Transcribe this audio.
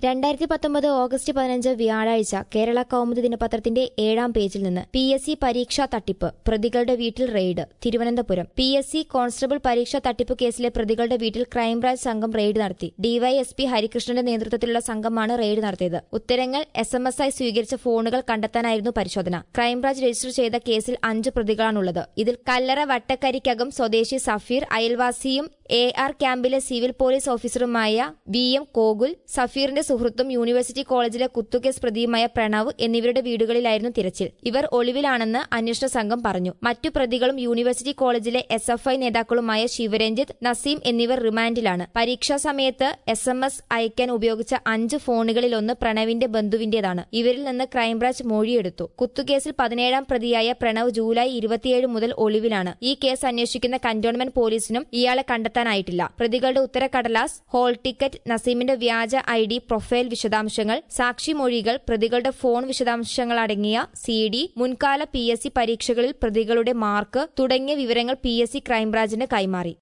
രണ്ടായിരത്തി പത്തൊമ്പത് ഓഗസ്റ്റ് പതിനഞ്ച് വ്യാഴാഴ്ച കേരള കൗമുദി ദിനപത്രത്തിന്റെ ഏഴാം പേജിൽ നിന്ന് പി എസ് സി പരീക്ഷാ തട്ടിപ്പ് പ്രതികളുടെ വീട്ടിൽ raid Thiruvananthapuram P S C constable പരീക്ഷാ തട്ടിപ്പ് കേസിലെ പ്രതികളുടെ വീട്ടിൽ ക്രൈംബ്രാഞ്ച് സംഘം റെയ്ഡ് നടത്തി ഡിവൈഎസ്പി ഹരികൃഷ്ണന്റെ നേതൃത്വത്തിലുള്ള സംഘമാണ് റെയ്ഡ് നടത്തിയത് ഉത്തരങ്ങൾ എസ് എം എസ് ആയി സ്വീകരിച്ച ഫോണുകൾ കണ്ടെത്താനായിരുന്നു പരിശോധന ക്രൈംബ്രാഞ്ച് രജിസ്റ്റർ ചെയ്ത കേസിൽ അഞ്ച് പ്രതികളാണുള്ളത് ഇതിൽ കല്ലറ വട്ടക്കരിക്കകം സ്വദേശി സഫീർ അയൽവാസിയും എ ആർ ക്യാമ്പിലെ സിവിൽ പോലീസ് ഓഫീസറുമായ വി എം കോകുൽ സഫീറിന്റെ സുഹൃത്തും യൂണിവേഴ്സിറ്റി കോളേജിലെ കുത്തുകേസ് പ്രതിയുമായ പ്രണവ് എന്നിവരുടെ വീടുകളിലായിരുന്നു തിരച്ചിൽ ഇവർ ഒളിവിലാണെന്ന് അന്വേഷണ സംഘം പറഞ്ഞു മറ്റു പ്രതികളും യൂണിവേഴ്സിറ്റി കോളേജിലെ എസ് എഫ് ഐ നേതാക്കളുമായ ശിവരഞ്ജിത്ത് നസീം എന്നിവർ റിമാൻഡിലാണ് പരീക്ഷാ സമയത്ത് എസ് എം എസ് അയക്കാൻ ഉപയോഗിച്ച അഞ്ച് ഫോണുകളിലൊന്ന് പ്രണവിന്റെ ബന്ധുവിന്റേതാണ് ഇവരിൽ നിന്ന് ക്രൈംബ്രാഞ്ച് മൊഴിയെടുത്തു കുത്തുകേസിൽ പതിനേഴാം പ്രതിയായ പ്രണവ് ജൂലൈ ഇരുപത്തിയേഴ് മുതൽ ഒളിവിലാണ് ഈ കേസ് അന്വേഷിക്കുന്ന കന്റോൺമെന്റ് പോലീസിനും ഇയാളെ കണ്ടെത്താനായിട്ടില്ല പ്രതികളുടെ ഉത്തരക്കടലാസ് ഹോൾ ടിക്കറ്റ് നസീമിന്റെ വ്യാജ ഐ ഡി പ്രൊഫൈൽ വിശദാംശങ്ങൾ സാക്ഷിമൊഴികൾ പ്രതികളുടെ ഫോൺ വിശദാംശങ്ങൾ അടങ്ങിയ സി ഡി മുൻകാല പി എസ് സി പരീക്ഷകളിൽ പ്രതികളുടെ മാർക്ക് തുടങ്ങിയ വിവരങ്ങൾ പി എസ് സി ക്രൈംബ്രാഞ്ചിന് കൈമാറി